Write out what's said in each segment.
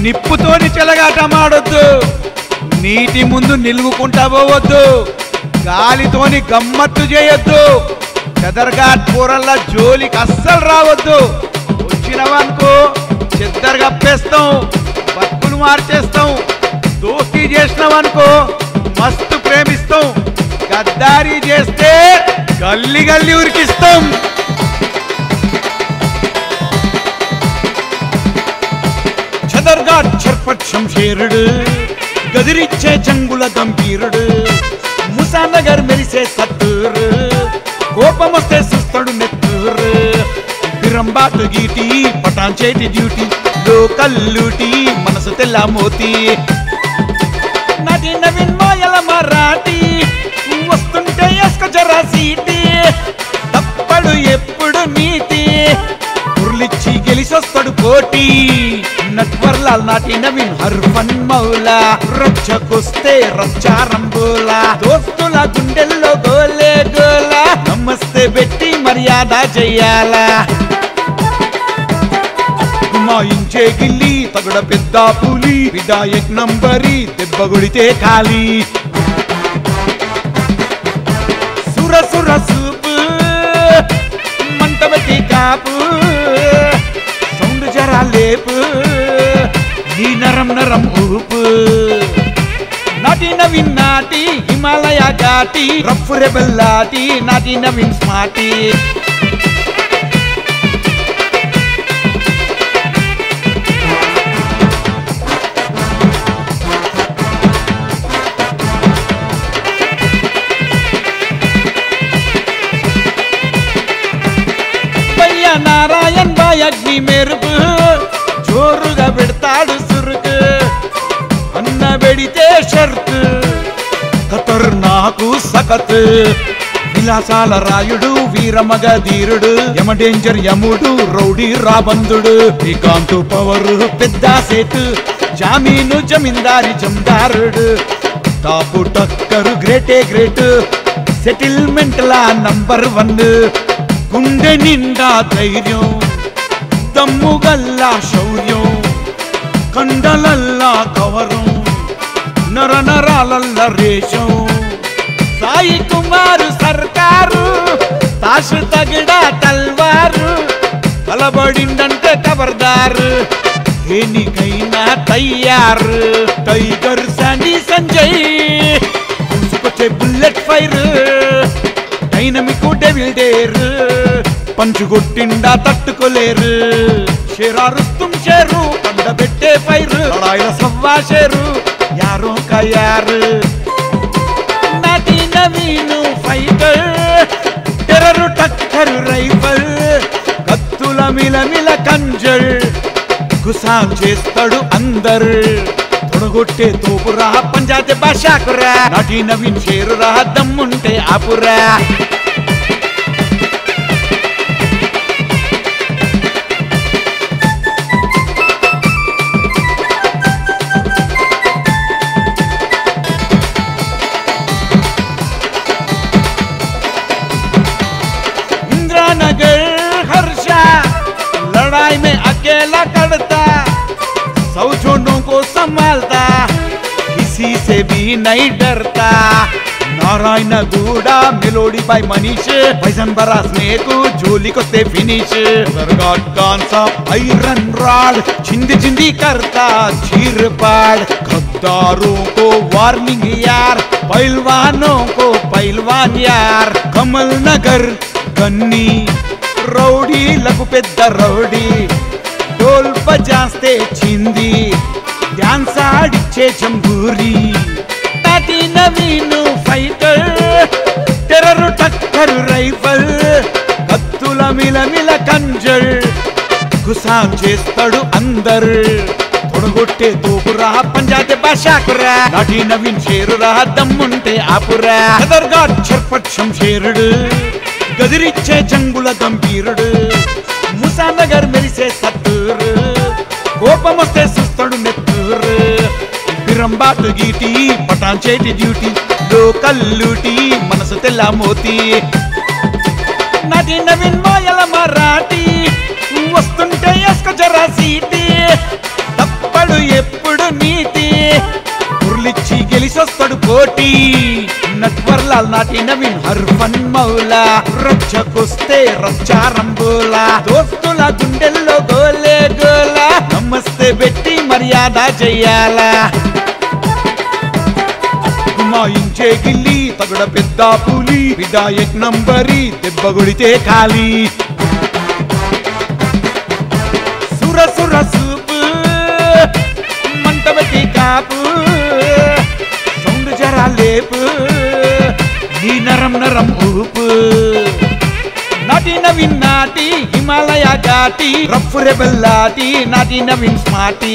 నిప్పుతోని చెలగాటమాడొద్దు నీటి ముందు నిలుగుకుంటా పోవద్దు గాలితోని గమ్మత్తు చేయొద్దు చెదర్ఘాట్ కూరల్లా జోలికి అస్సలు రావద్దు వచ్చినవనుకో చెద్దరు కప్పేస్తాం బతుకులు మార్చేస్తాం దోస్తీ చేసినావనుకో మస్తు ప్రేమిస్తాం గద్దారీ చేస్తే గల్లి గల్లి ఉరికిస్తాం చదర్ఘాట్ చర్పట్ శంషేరుడు గదిరిచ్చే జంగుల గంభీరుడు ముసానగర్ మెరిసే సత్తూరు కోపమొస్తే సుస్తడు నెత్తూరు బిరంబాటు గీటి పటాన్చేటి డ్యూటీ లోకల్ లూటి మనసు తెల్ల మోతి నటి నవీన్ మాయల మరాఠీ వస్తుంటే ఎస్క జరా సీటి తప్పడు ఎప్పుడు నీతి ఉర్లిచ్చి గెలిసొస్తాడు పోటీ నట్వర్లాల్ నాటి నవీన్ హర్ఫన్ మౌలా రచ్చకొస్తే రచ్చారంబోలా దోస్తుల గుండెల్లో గోలే గోలా నమస్తే పెట్టి మర్యాద చెయ్యాలా గుమాయించే గిల్లి తగుడ పెద్ద పులి విడాయక్ నంబరి దెబ్బ కొడితే ఖాళీ సుర సుర సూపు మంట పెట్టి కాపు సౌండ్ జరా లేపు నీ నరం నరం ఊపు నాటి నవీన్ నాటి హిమాలయ ఘాటి రఫ్ రెబెల్లాటి నాటి నవీన్ స్మార్టీ పయ్య నారాయణ్ బాయ్ అగ్ని మెరుపు జోరుగా పెడతాడు సురుకు అన్న పెడితే షర్త్ ఖతర్ నాకు సకత్ విలాసాల రాయుడు వీరమగ ధీరుడు యమ డేంజర్ యముడు రౌడీ రాబందుడు శ్రీకాంత్ పవర్ పెద్ద సేటు జామీను జమీందారి జందారుడు టాపు టక్కరు గ్రేటే గ్రేట్ సెటిల్మెంట్ లా నంబర్ వన్ గుండె నిండా ధైర్యం దమ్ముగల్లా శౌర్యం కండలల్లా కవరం నర నరాలల్ల రేషం సాయి కుమారు సర్కారు తాసు తగిడా తల్వారు కలబడిందంటే ఖబర్దారు దేనికైనా తయ్యారు టైగర్ శాండీ సంజయ్ దూసుకొచ్చే bullet fire dynamic devil dare punch కొట్టిండా తట్టుకోలేరు షేరారుస్తుం షేరు పండబెట్టే ఫైర్ లడాయిల సవ్వా షేరు యారో కయారు నటి నవీను ఫైటర్ టెర్రరు టక్కరు రైఫల్ కత్తుల మిలమిల కంజల్ గుసాం చేస్తాడు అందరు తొడగొట్టే తోపురా పంజాబ్ భాషాకురా నటి నవీన్ షేరురా దమ్ముంటే ఆపురా इंद्रानगर हर्षा लड़ाई में अकेला करता सौ छोटों को संभालता किसी से भी नहीं डरता Narayanaguda melody by Manish పైసన్ బరా స్నేకు జోలికొస్తే ఫినిష్ గాన్ సాబ్ ఐరన్ రాడ్ చింది చింది करता चीर पाड़ गद्दारों को वार्निंग यार पहलवानों को पहलवान यार कमल नगर గన్ని రౌడీలకు పెద్ద రౌడీ డోల్ బజాస్తే చింది డాన్స్ ఆడిచ్చే జంబూరి నాటి నవీను ఫైటర్ టెర్రరు టక్కరు రైఫల్ కత్తుల మిలమిల కంజల్ గుసాం చేస్తాడు అందరు తొడగొట్టే తోపురా పంజాబ్ భాషాకురా నాటి నవీన్ షేరురా దమ్ముంటే ఆపురా హదర్గా చర్పట్ శంషేరుడు గదిరిచ్చే జంగుల గంభీరుడు ముసానగర్ మెరిసే సత్తూరు కోపమొస్తే సుస్తడు నెత్తూరు బిరంబాటు గీటి పటాన్చేటి డ్యూటీ లోకల్ లూటి మనసు తెల్ల మోతి నటి నవీన్ మాయల మరాఠీ వస్తుంటే ఎస్క జరా సీటి తప్పడు పోటీ నట్వర్లాల్ నాటి నవీన్ హర్ఫన్ మౌలా రచ్చకొస్తే రచ్చారంబోలా దోస్తుల గుండెల్లో గోలే గోలా నమస్తే పెట్టి మర్యాద చెయ్యాలా గుమాయించే గిల్లి తగుడ పెద్ద పులి విడాయక్ నంబరి దెబ్బ కొడితే ఖాళీ సుర సుర సూపు మంట పెట్టి కాపు సౌండ్ జరా లేపు నీ నరం నరం ఊపు నాటి నవీన్ నాటి హిమాలయ ఘాటి రఫ్ రెబెల్లాటి నాటి నవీన్ స్మార్టీ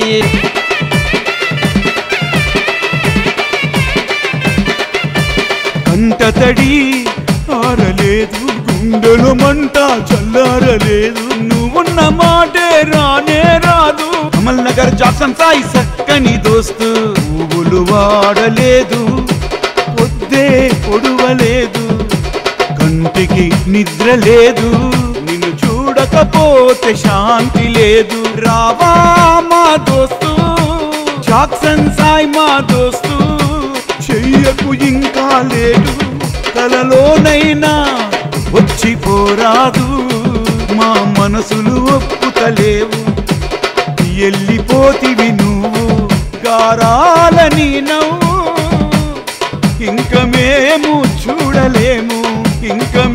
కంట తడి ఆరలేదు గుండెలో మంట చల్లారలేదు నువ్వున్న మాటే రానే రాదు కమల్ నగర్ జాక్సన్ సాయి సక్కని దోస్తు పువ్వులు వాడలేదు పొద్దే పొడువలేదు కంటికి నిద్ర లేదు నిన్ను చూడకపోతే శాంతి లేదు రావా మా దోస్తు జాక్సన్ సాయి మా దోస్తు చెయ్యకు ఇంకా లేదు తలలోనైనా వచ్చి పోరాదు మా మనసులు ఒప్పుతలేవు ఎల్లిపోతివి నువ్వు గారాలని నవ్వు ఇంక మేము చూడలేము ఇంక